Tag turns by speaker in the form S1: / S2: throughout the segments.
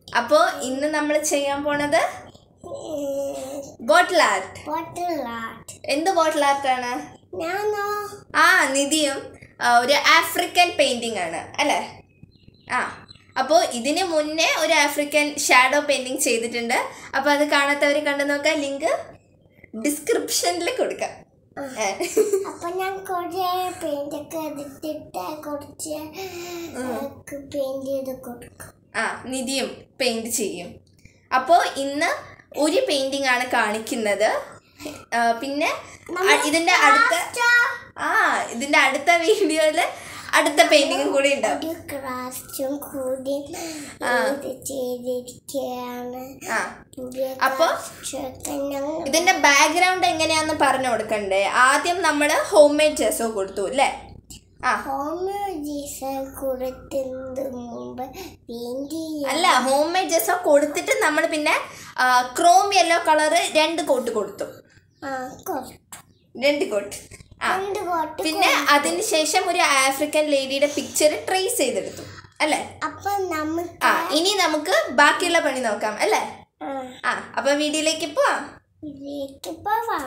S1: അപ്പോൾ ഇന്ന് നമ്മൾ ചെയ്യാൻ പോണത് ബോട്ടിൽ ആർട്ട്
S2: ബോട്ടിൽ ആർട്ട്
S1: എന്ത് ബോട്ടിൽ ആർട്ടാണ്
S2: ഞാനോ
S1: ആ നിധിയും ആ, ഒരു ആഫ്രിക്കൻ പെയിന്റിംഗ് ആണ് അല്ലേ ആ അപ്പോൾ ഇതിന് മുന്നേ ഒരു ആഫ്രിക്കൻ ഷാഡോ പെയിന്റിംഗ് ചെയ്തിട്ടുണ്ട് അപ്പോൾ അത് കാണാത്തവർ കണ്ടു നോക്കാം ലിങ്ക് ഡിസ്ക്രിപ്ഷനിൽ കൊടുക്കാം ഏ.
S2: അപ്പൊ ഞാൻ കുറേ പെയിന്റ് ഒക്കെ എടുത്തിട്ട് കുറച്ച് പെയിന്റ് ചെയ്ത് കൊടുക്കും
S1: ആ നിധിയും പെയിന്റ് ചെയ്യും അപ്പോൾ ഇന്ന് ഒരു പെയിന്റിംഗ് ആണ് കാണിക്കുന്നത് ആ, പിന്നെ അ- ഇതിന്റെ അടുത്ത ആ ഇതിന്റെ അടുത്ത വീഡിയോയില് അടുത്ത പെയിന്റിങ്ങും കൂടി ഉണ്ടാവും
S2: ഒരു ക്രാഫ്റ്റും കൂടി ഇത് ചെയ്തിരിക്കുകയാണ്
S1: ആ
S2: പുതിയ
S1: അപ്പൊ
S2: ക്രാഫ്റ്റൊക്കെ ഞങ്ങൾ
S1: ഇതിന്റെ ബാക്ക്ഗ്രൗണ്ട് എങ്ങനെയാന്ന് പറഞ്ഞു കൊടുക്കണ്ടേ ആദ്യം നമ്മൾ ഹോം മെയ്ഡ് ജെസോ കൊടുത്തു അല്ലേ ആ
S2: ഹോമിയോജീസ് കൊടുത്തതിന് മുമ്പ് പെയിന്റ് ചെയ്യാൻ
S1: അല്ല ഹോം മെയ്ഡ് ജെസോ കൊടുത്തിട്ട് നമ്മൾ പിന്നെ ക്രോം യെല്ലോ കളറ് രണ്ട് കോട്ട് കൊടുത്തു
S2: ആ കൊടുത്തു
S1: രണ്ട് കോട്ട് ആ
S2: രണ്ട് കോട്ട്
S1: പിന്നെ അതിനുശേഷം ഒരു ആഫ്രിക്കൻ ലേഡിയുടെ പിക്ചർ ട്രേസ് ചെയ്തെടുത്തു അല്ലേ
S2: അപ്പൊ നമുക്ക്
S1: ആ ഇനി നമുക്ക് ബാക്കിയുള്ള പണി നോക്കാം അല്ലേ
S2: ആ,
S1: ആ അപ്പൊ വീഡിയോയിലേക്ക് പോവാം
S2: ഇതിലേക്ക് പോവാം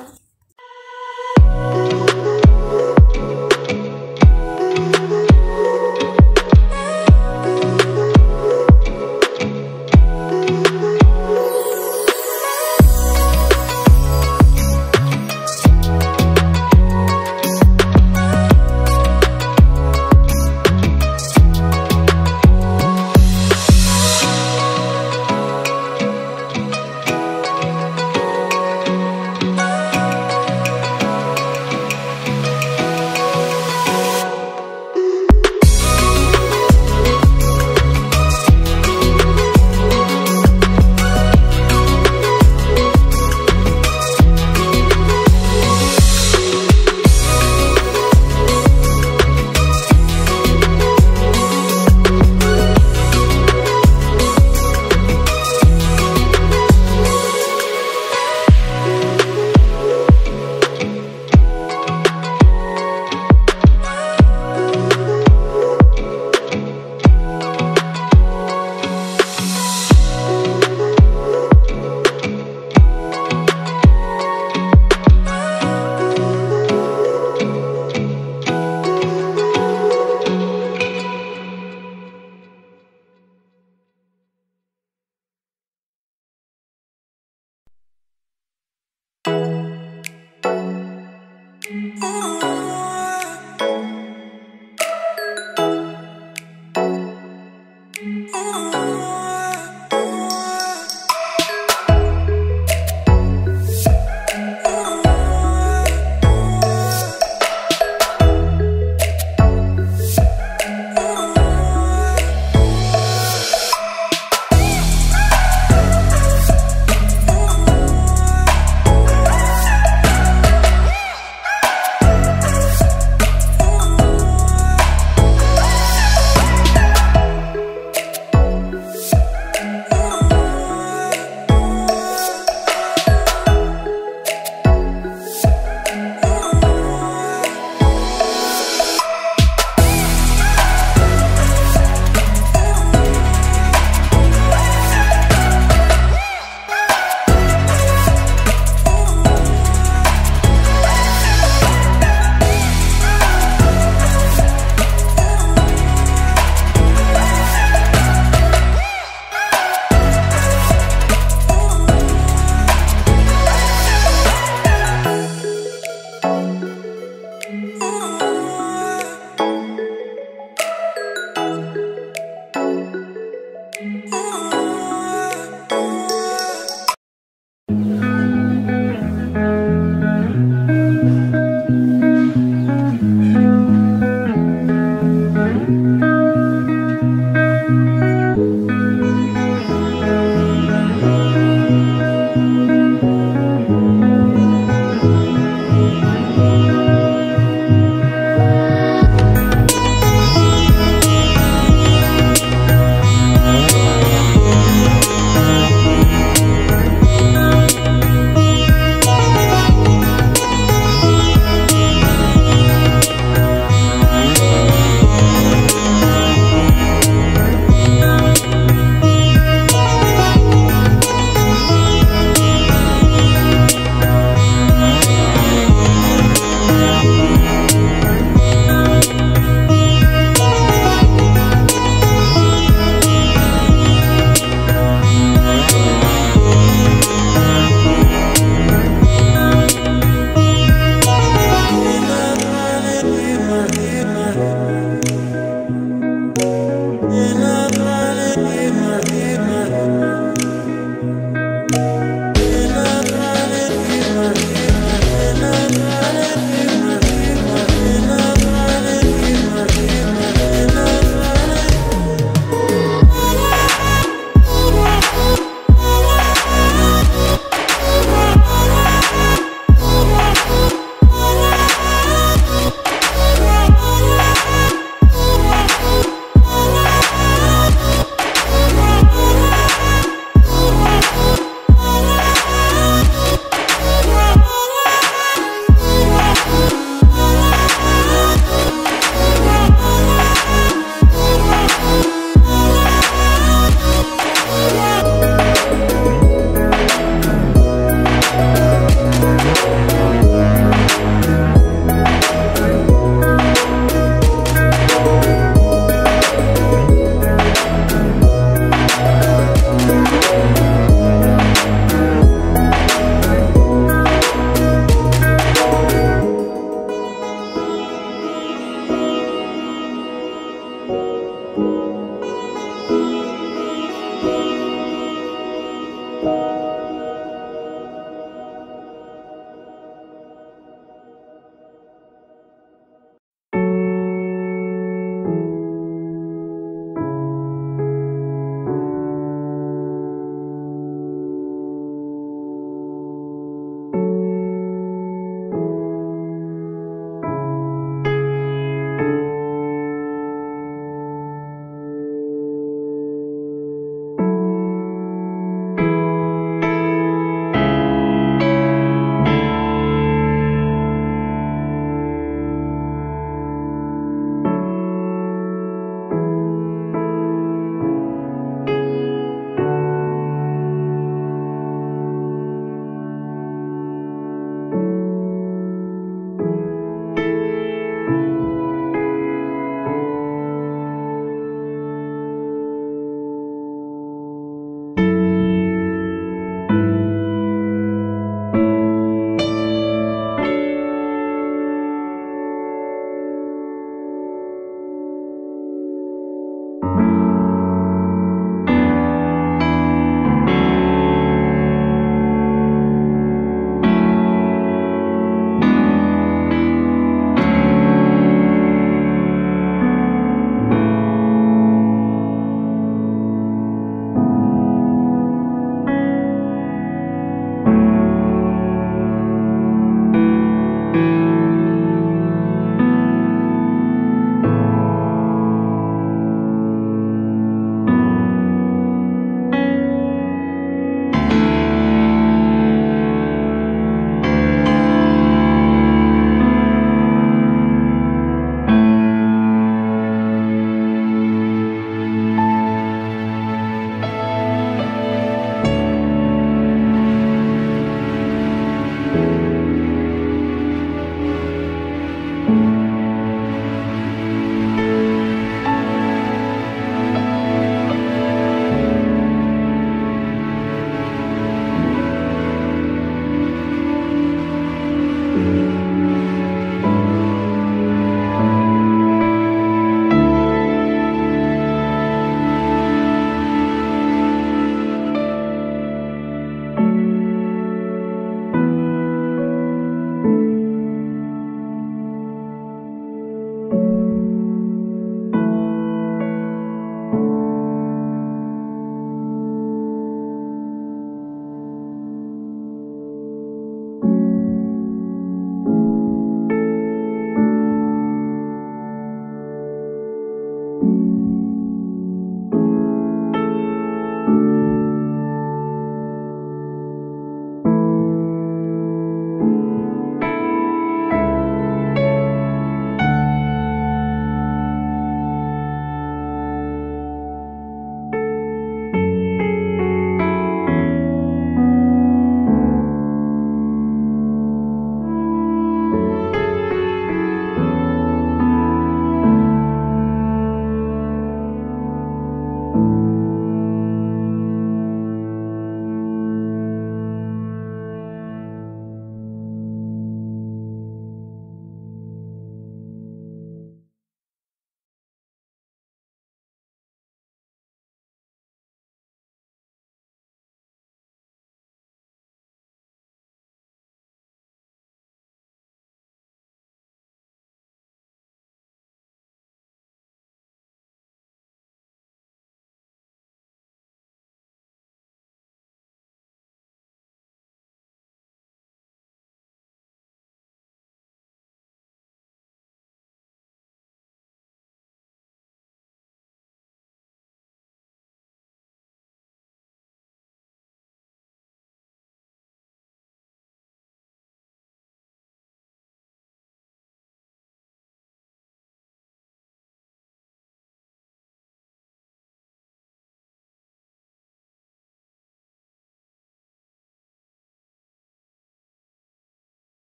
S1: ആ
S2: ആ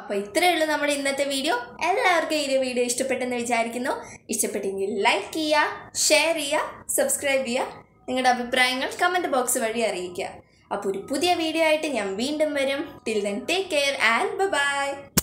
S1: അപ്പോൾ ഇത്രയേ ഉള്ളൂ നമ്മുടെ ഇന്നത്തെ വീഡിയോ എല്ലാവർക്കും ഈ ഒരു വീഡിയോ ഇഷ്ടപ്പെട്ടെന്ന് വിചാരിക്കുന്നു ഇഷ്ടപ്പെട്ടെങ്കിൽ ലൈക്ക് ചെയ്യുക ഷെയർ ചെയ്യുക സബ്സ്ക്രൈബ് ചെയ്യുക നിങ്ങളുടെ അഭിപ്രായങ്ങൾ കമൻറ്റ് ബോക്സ് വഴി അറിയിക്കുക അപ്പോൾ ഒരു പുതിയ വീഡിയോ ആയിട്ട് ഞാൻ വീണ്ടും വരും till then take care and by